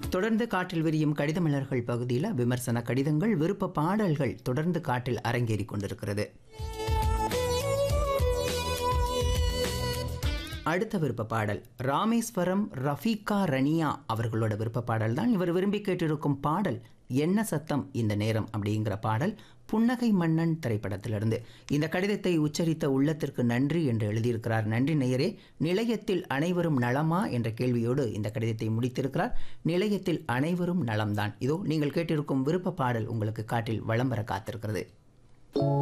தொடர்ந்து காற்றில் விரியும் கடித மலர்கள் பகுதியில் விமர்சன கடிதங்கள் விருப்ப பாடல்கள் தொடர்ந்து காட்டில் அரங்கேறிக் கொண்டிருக்கிறது அடுத்த விருப்ப பாடல் ராமேஸ்வரம் ரஃபீகா ரனியா அவர்களோட விருப்ப பாடல் தான் இவர் விரும்பி கேட்டிருக்கும் பாடல் என்ன சத்தம் இந்த நேரம் அப்படிங்கிற பாடல் புன்னகை மன்னன் திரைப்படத்திலிருந்து இந்த கடிதத்தை உச்சரித்த உள்ளத்திற்கு நன்றி என்று எழுதியிருக்கிறார் நன்றி நேயரே நிலையத்தில் அனைவரும் நலமா என்ற கேள்வியோடு இந்த கடிதத்தை முடித்திருக்கிறார் நிலையத்தில் அனைவரும் நலம்தான் இதோ நீங்கள் கேட்டிருக்கும் விருப்ப பாடல் உங்களுக்கு காட்டில் வளம் வர காத்திருக்கிறது